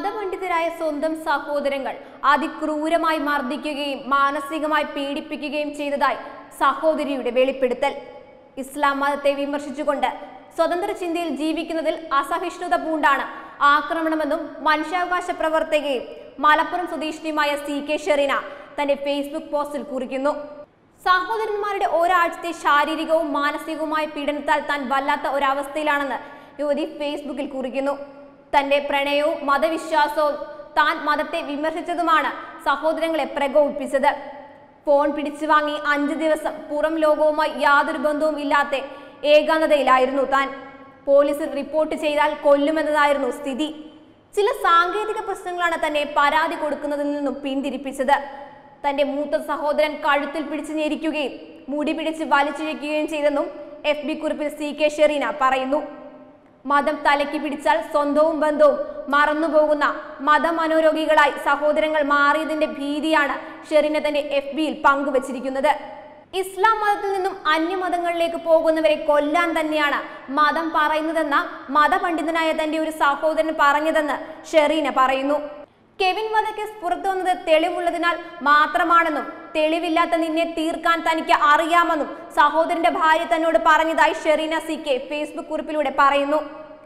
മതപണ്ഡിതരായ സ്വന്തം സഹോദരങ്ങൾ അതിക്രൂരമായി മർദ്ദിക്കുകയും മാനസികമായി പീഡിപ്പിക്കുകയും ചെയ്തതായി സഹോദരിയുടെ വെളിപ്പെടുത്തൽ ഇസ്ലാം മതത്തെ വിമർശിച്ചുകൊണ്ട് സ്വതന്ത്ര ചിന്തയിൽ ജീവിക്കുന്നതിൽ അസഹിഷ്ണുത പൂണ്ടാണ് ആക്രമണമെന്നും മനുഷ്യാവകാശ പ്രവർത്തകയും മലപ്പുറം സ്വദേശിനിയുമായ സി കെ ഷെറീന തന്റെ ഫേസ്ബുക്ക് പോസ്റ്റിൽ കുറിക്കുന്നു സഹോദരന്മാരുടെ ഒരാഴ്ചത്തെ ശാരീരികവും മാനസികവുമായ പീഡനത്താൽ താൻ വല്ലാത്ത ഒരവസ്ഥയിലാണെന്ന് യുവതി ഫേസ്ബുക്കിൽ കുറിക്കുന്നു തന്റെ പ്രണയവും മതവിശ്വാസവും താൻ മതത്തെ വിമർശിച്ചതുമാണ് സഹോദരങ്ങളെ പ്രകോപിപ്പിച്ചത് ഫോൺ പിടിച്ചു വാങ്ങി അഞ്ച് ദിവസം പുറം ലോകവുമായി യാതൊരു ബന്ധവും ഇല്ലാത്ത ഏകാന്തതയിലായിരുന്നു താൻ പോലീസിൽ റിപ്പോർട്ട് ചെയ്താൽ കൊല്ലുമെന്നതായിരുന്നു സ്ഥിതി ചില സാങ്കേതിക പ്രശ്നങ്ങളാണ് തന്നെ പരാതി കൊടുക്കുന്നതിൽ നിന്നും പിന്തിരിപ്പിച്ചത് തന്റെ മൂത്ത സഹോദരൻ കഴുത്തിൽ പിടിച്ചു ഞെരിക്കുകയും മുടി പിടിച്ച് വലിച്ചിഴയ്ക്കുകയും ചെയ്തെന്നും എഫ് ബി കുറിപ്പിൽ സി കെ ഷെറീന പറയുന്നു മതം തലയ്ക്ക് പിടിച്ചാൽ സ്വന്തവും ബന്ധവും മറന്നുപോകുന്ന മതമനോരോഗികളായി സഹോദരങ്ങൾ മാറിയതിന്റെ ഭീതിയാണ് ഷെറിന തന്റെ എഫ് ബിയിൽ പങ്കുവച്ചിരിക്കുന്നത് ഇസ്ലാം മതത്തിൽ നിന്നും അന്യമതങ്ങളിലേക്ക് പോകുന്നവരെ കൊല്ലാൻ തന്നെയാണ് മതം പറയുന്നതെന്ന മതപണ്ഡിതനായ തന്റെ ഒരു സഹോദരൻ പറഞ്ഞതെന്ന് ഷെറീന പറയുന്നു കെവിൻ വധക്കേസ് പുറത്തു വന്നത് തെളിവുള്ളതിനാൽ മാത്രമാണെന്നും തെളിവില്ലാത്ത നിന്നെ തീർക്കാൻ തനിക്ക് അറിയാമെന്നും സഹോദരന്റെ ഭാര്യ തന്നോട് പറഞ്ഞതായി ഷെറീന സി കെ ഫേസ്ബുക്ക് കുറിപ്പിലൂടെ പറയുന്നു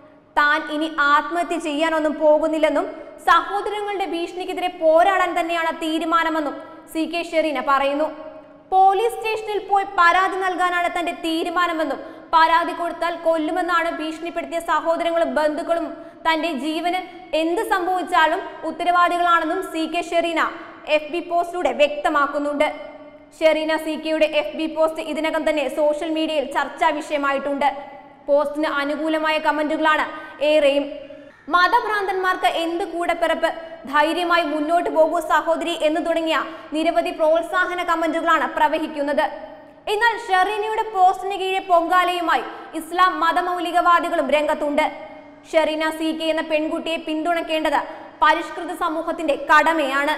താൻ ഇനി ആത്മഹത്യ ചെയ്യാനൊന്നും പോകുന്നില്ലെന്നും സഹോദരങ്ങളുടെ ഭീഷണിക്കെതിരെ പോരാടാൻ തന്നെയാണ് തീരുമാനമെന്നും സി കെ ഷെറീന പറയുന്നു പോലീസ് സ്റ്റേഷനിൽ പോയി പരാതി നൽകാനാണ് തന്റെ തീരുമാനമെന്നും പരാതി കൊടുത്താൽ കൊല്ലുമെന്നാണ് ഭീഷണിപ്പെടുത്തിയ സഹോദരങ്ങളും ബന്ധുക്കളും തന്റെ ജീവന് എന്ത് സംഭവിച്ചാലും ഉത്തരവാദികളാണെന്നും C K Shereena F B പോസ്റ്റിലൂടെ വ്യക്തമാക്കുന്നുണ്ട് ഷെറീന സി കെയുടെ എഫ് ബി പോസ്റ്റ് ഇതിനകം തന്നെ സോഷ്യൽ മീഡിയയിൽ ചർച്ചാ വിഷയമായിട്ടുണ്ട് പോസ്റ്റിന് അനുകൂലമായ കമന്റുകളാണ് ഏറെയും മതഭ്രാന്തന്മാർക്ക് എന്ത് കൂടപ്പിറപ്പ് ധൈര്യമായി മുന്നോട്ട് പോകൂ സഹോദരി എന്ന് തുടങ്ങിയ നിരവധി പ്രോത്സാഹന കമന്റുകളാണ് പ്രവഹിക്കുന്നത് എന്നാൽ ഷെറീനയുടെ പോസ്റ്റിന് കീഴെ പൊങ്കാലയുമായി ഇസ്ലാം മതമൗലികവാദികളും രംഗത്തുണ്ട് ഷെറീന സി കെ എന്ന പെൺകുട്ടിയെ പിന്തുണയ്ക്കേണ്ടത് പരിഷ്കൃത സമൂഹത്തിന്റെ കടമയാണ്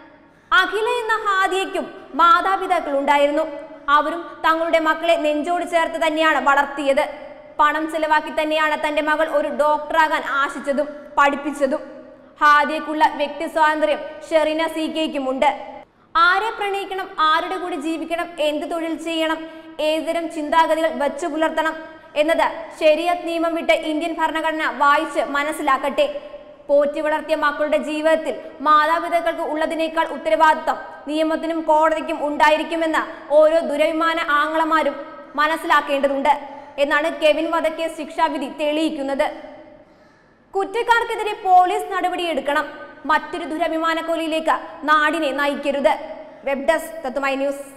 അഖില എന്ന ഹാദിയയ്ക്കും മാതാപിതാക്കൾ ഉണ്ടായിരുന്നു അവരും തങ്ങളുടെ മക്കളെ നെഞ്ചോട് ചേർത്ത് തന്നെയാണ് വളർത്തിയത് പണം ചെലവാക്കി തന്നെയാണ് തന്റെ മകൾ ഒരു ഡോക്ടറാകാൻ ആശിച്ചതും പഠിപ്പിച്ചതും ഹാദിയക്കുള്ള വ്യക്തി സ്വാതന്ത്ര്യം ഷെറീന സി കെയ്ക്കുമുണ്ട് ആരെ പ്രണയിക്കണം ആരുടെ കൂടെ ജീവിക്കണം എന്ത് തൊഴിൽ ചെയ്യണം ഏതുതരം ചിന്താഗതികൾ വച്ചു പുലർത്തണം എന്നത് ശരിയത്ത് നിയമം വിട്ട് ഇന്ത്യൻ ഭരണഘടന വായിച്ച് മനസ്സിലാക്കട്ടെ പോറ്റി വളർത്തിയ മക്കളുടെ ജീവിതത്തിൽ മാതാപിതാക്കൾക്ക് ഉള്ളതിനേക്കാൾ ഉത്തരവാദിത്വം നിയമത്തിനും കോടതിക്കും ഉണ്ടായിരിക്കുമെന്ന് ഓരോ ദുരഭിമാന ആങ്ങളമാരും മനസ്സിലാക്കേണ്ടതുണ്ട് എന്നാണ് കെവിൻ വധക്കേസ് ശിക്ഷാവിധി തെളിയിക്കുന്നത് കുറ്റക്കാർക്കെതിരെ പോലീസ് നടപടിയെടുക്കണം മറ്റൊരു ദുരഭിമാന കൊലയിലേക്ക് നാടിനെ നയിക്കരുത് വെബ് ഡെസ്ക് തത്തുമൈ ന്യൂസ്